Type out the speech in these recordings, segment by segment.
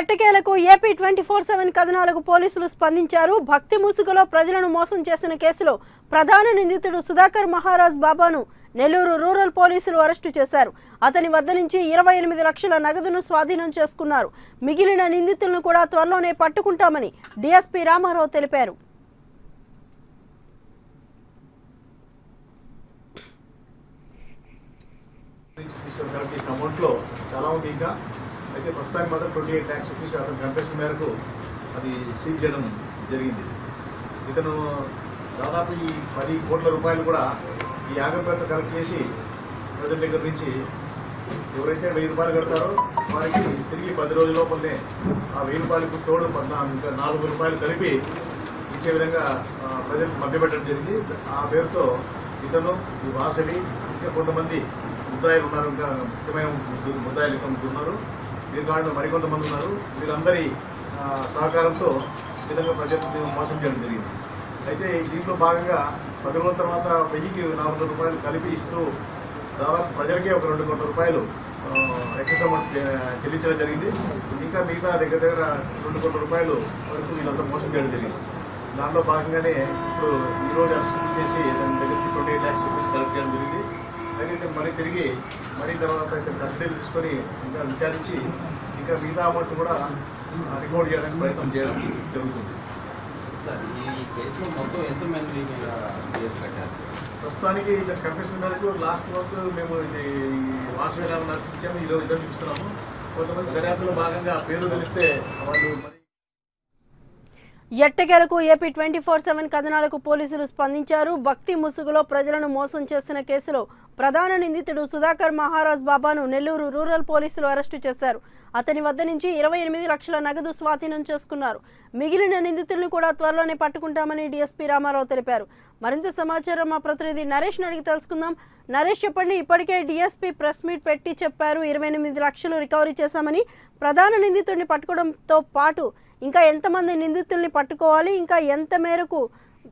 ఎట్టకేలకు AP twenty four seven కథనాలకు పోలీసులు స్పందించారు భక్తి ముసుగులో ప్రజలను మోసం చేసిన కేసులో ప్రధాన నిందితుడు సుధాకర్ మహారాజ్ బాబాను నెల్లూరు రూరల్ పోలీసులు అరెస్టు చేశారు అతని వద్ద నుంచి ఇరవై ఎనిమిది లక్షల నగదును స్వాధీనం చేసుకున్నారు మిగిలిన నిందితులను కూడా త్వరలోనే పట్టుకుంటామని డీఎస్పీ రామారావు తెలిపారు తీసుకొని కలెక్ట్ చేసిన అమౌంట్లో చాలా ఉంది ఇంకా అయితే ప్రస్తుతానికి మాత్రం ట్వంటీ ఎయిట్ ల్యాక్స్ రూపీస్ అతని కన్ఫెషన్ మేరకు అది సీజ్ చేయడం జరిగింది ఇతను దాదాపు ఈ పది కోట్ల రూపాయలు కూడా ఈ యాగపేట కలెక్ట్ చేసి ప్రజల దగ్గర నుంచి ఎవరైతే వెయ్యి రూపాయలు కడతారో వారికి తిరిగి పది రోజుల లోపలనే ఆ వెయ్యి రూపాయలకు తోడు పద్నాలుగు ఇంకా నాలుగు రూపాయలు కలిపి ఇచ్చే విధంగా ఆ, ప్రజలకు మభ్యపెట్టడం జరిగింది ఆ పేరుతో ఇతను ఈ వాసవి ఇంకా కొంతమంది ముద్దాయిలు ఉన్నారు ఇంకా ముఖ్యమైన ముద్దు- ముద్దాయిలు ఇంకా ముగ్గురు ఉన్నారు వీరి కాళ్ళు మరికొంతమంది ఉన్నారు వీరందరి ఆ, సహకారంతో ఈ విధంగా ప్రజలకు మోసం చేయడం జరిగింది అయితే దీంట్లో భాగంగా పది రోజుల తర్వాత వెయ్యికి నాలుగు వందల రూపాయలు కలిపి ఇస్తూ దాదాపు ప్రజలకే ఒక రెండు కోట్ల రూపాయలు ఆ, ఎక్సెస్ అమౌంట్ చె- చెల్లించడం జరిగింది ఇంకా మిగతా దగ్గర దగ్గర రెండు కోట్ల రూపాయలు వరకు వీళ్ళంతా మోసం చేయడం జరిగింది దాంట్లో భాగంగానే ఇప్పుడు ఈ రోజు అరెస్ట్ చేసి దాని దగ్గరికి twenty eight lakhs rupees collect చేయడం జరిగింది అయితే ఇతను మరీ తిరిగి మరీ తర్వాత ఇతను కస్టడీలు తీసుకొని ఇంకా విచారించి ఇంకా మిగతా అమౌంట్ కూడా రికార్డ్ చేయడానికి ప్రయత్నం చేయడం జరుగుతుంది సార్ ఈ కేసులో మొత్తం ఎంతమంది మీద కేసు కట్టారు ప్రస్తుతానికి ఇతని కన్ఫెషన్ మేరకు లాస్ట్ మంత్ మేము ఇది వాసవిరామ నడిపించాము ఈరోజు ఇద్దరు చూస్తున్నాము కొంతమంది దర్యాప్తులో భాగంగా పేర్లు తెలిస్తే వాళ్ళు మరి ఎట్టకేలకు ఏపీ ట్వంటీ ఫోర్ సెవెన్ కథనాలకు పోలీసులు స్పందించారు భక్తి ముసుగులో ప్రజలను మోసం చేసిన కేసులో ప్రధాన నిందితుడు సుధాకర్ మహారాజ్ బాబాను నెల్లూరు రూరల్ పోలీసులు అరెస్టు చేశారు అతని వద్ద నుంచి ఇరవై ఎనిమిది లక్షల నగదు స్వాధీనం చేసుకున్నారు మిగిలిన నిందితులను కూడా త్వరలోనే పట్టుకుంటామని డీఎస్పీ రామారావు తెలిపారు మరింత సమాచారం మా ప్రతినిధి నరేష్ అడిగి తెలుసుకుందాం నరేష్ చెప్పండి ఇప్పటికే డీఎస్పీ ప్రెస్ మీట్ పెట్టి చెప్పారు ఇరవై ఎనిమిది లక్షలు రికవరీ చేశామని ప్రధాన నిందితుడిని పట్టుకోవడంతో పాటు ఇంకా ఎంతమంది నిందితుల్ని పట్టుకోవాలి ఇంకా ఎంత మేరకు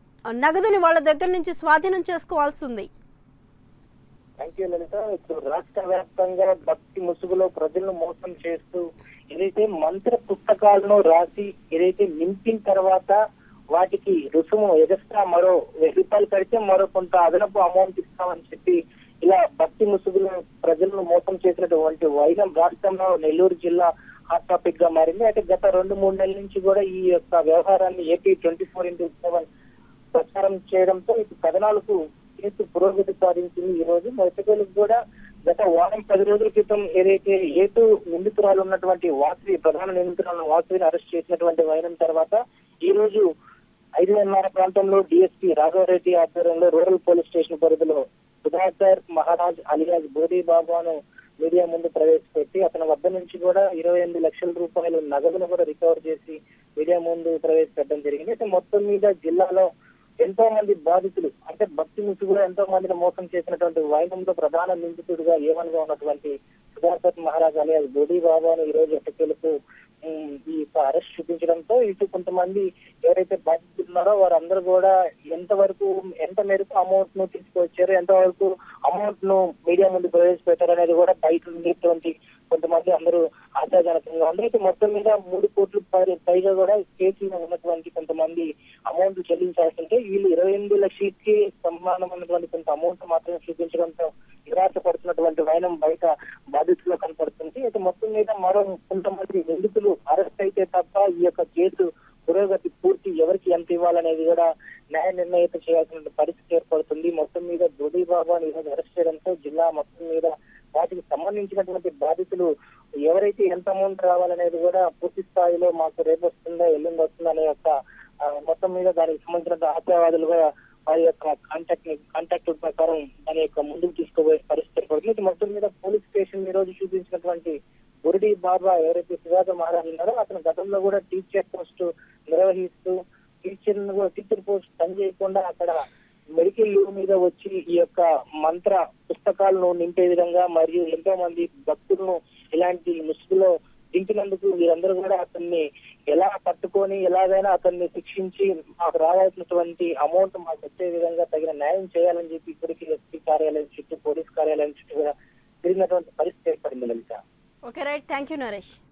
నగదుని వాళ్ళ దగ్గర నుంచి స్వాధీనం చేసుకోవాల్సి ఉంది థ్యాంక్ యూ లలిత ఇప్పుడు రాష్ట్ర వ్యాప్తంగా భక్తి ముసుగులో ప్రజలను మోసం చేస్తూ ఏదైతే మంత్ర పుస్తకాలను రాసి ఏదైతే నింపిన తర్వాత వాటికి రుసుము ఎగస్ట్రా మరో వెయ్యి రూపాయలు కడితే మరో కొంత అదనపు అమౌంట్ ఇస్తామని చెప్పి ఇలా భక్తి ముసుగులో ప్రజలను మోసం చేసినటువంటి వైరం రాష్ట్రంలో నెల్లూరు జిల్లా హాట్ టాపిక్ గా మారింది అయితే గత రెండు మూడు నెలల నుంచి కూడా ఈ యొక్క వ్యవహారాన్ని AP twenty four into seven ప్రచారం చేయడంతో ఇప్పుడు కథనాలకు కేసు పురోగతి సాధించింది ఈ రోజు మొదటికేలకు కూడా గత వారం పది రోజుల క్రితం ఏదైతే ఏటు నిందితురాలు ఉన్నటువంటి వాసవి ప్రధాన నిందితురాలు వాసవిని అరెస్ట్ చేసినటువంటి వైరం తర్వాత ఈ రోజు ఐదున్నర ప్రాంతంలో డిఎస్పీ రాఘవరెడ్డి ఆధ్వర్యంలో రూరల్ పోలీస్ స్టేషన్ పరిధిలో సుధాకర్ మహారాజ్ అలియాజ్ బోధి బాబాను మీడియా ముందు ప్రవేశపెట్టి అతని వద్ద నుంచి కూడా ఇరవై ఎనిమిది లక్షల రూపాయలు నగదును కూడా రికవర్ చేసి మీడియా ముందు ప్రవేశపెట్టడం జరిగింది అయితే మొత్తం మీద జిల్లాలో ఎంతో మంది బాధితులు అంటే భక్తి ముసుగులో ఎంతో మందిని మోసం చేసినటువంటి వైనంలో ప్రధాన నిందితుడిగా ఏమనగా ఉన్నటువంటి సుధాకర్ మహారాజ్ అలియాజ్ బోధి బాబాను ఈ రోజు ఎట్టకేలకు ఉమ్, ఈ యొక్క అరెస్ట్ చూపించడంతో ఇటు కొంతమంది ఎవరైతే బాధితులు ఉన్నారో వారందరూ కూడా ఎంత వరకు ఎంత మేరకు అమౌంట్ ను తీసుకొచ్చారు ఎంత వరకు అమౌంట్ ను మీడియా ముందు ప్రవేశపెట్టారు అనేది కూడా బయట ఉండేటువంటి కొంతమంది అందరూ ఆశాజనకంగా ఉంది అయితే మొత్తం మీద మూడు కోట్ల పై- పైగా కూడా కేసులో ఉన్నటువంటి కొంతమంది అమౌంట్ చెల్లించాల్సి ఉంటే వీళ్ళు ఇరవై ఎనిమిది లక్షలకి సమానమైనటువంటి కొంత అమౌంట్ మాత్రమే చూపించడంతో నిరాశ పడుతున్నటువంటి వైనం బయట బాధితుల్లో కనపడుతుంది అయితే మొత్తం మీద మరో కొంతమంది నిందితులు అరెస్ట్ అయితే తప్ప ఈ యొక్క కేసు పురోగతి పూర్తి ఎవరికి ఎంత ఇవ్వాలనేది కూడా న్యాయ నిర్ణయిత చేయాల్సిన పరిస్థితి ఏర్పడుతుంది మొత్తం మీద దుడి బాబాను ఈరోజు అరెస్ట్ చేయడంతో జిల్లా మొత్తం మీద వాటికి సంబంధించినటువంటి బాధితులు ఎవరైతే ఎంత అమౌంట్ రావాలనేది కూడా పూర్తి స్థాయిలో మాకు రేపు వస్తుందా ఎల్లుండి వస్తుందా అనే యొక్క ఆ, మొత్తం మీద దానికి సంబంధించిన ఆశావాదులుగా వారి యొక్క కాంటాక్ట్ కాంటాక్ట్ ప్రకారం దాని యొక్క ముందుకు తీసుకుపోయే పరిస్థితి ఏర్పడుతుంది అయితే మొత్తం మీద పోలీస్ స్టేషన్ ఈ రోజు చూపించినటువంటి బురిడి బాబా ఎవరైతే సుధాకర్ మహారాజ్ ఉన్నారో అతను గతంలో కూడా టీచర్ పోస్ట్ నిర్వహిస్తూ టీచర్ టీచర్ పోస్ట్ పని చేయకుండా అక్కడ మెడికల్ లీవ్ మీద వచ్చి ఈ యొక్క మంత్ర పుస్తకాలను నింపే విధంగా మరియు ఎంతో మంది భక్తులను ఇలాంటి ముసుగులో దింపినందుకు వీరందరూ కూడా అతన్ని ఎలా పట్టుకొని ఎలాగైనా అతన్ని శిక్షించి మాకు రావాల్సినటువంటి అమౌంట్ మాకు వచ్చే విధంగా తగిన న్యాయం చేయాలని చెప్పి ఇప్పటికీ ఎస్పీ కార్యాలయం చుట్టూ పోలీస్ కార్యాలయం చుట్టూ కూడా తిరిగినటువంటి పరిస్థితి ఏర్పడింది Lalitha okay right thank you Naresh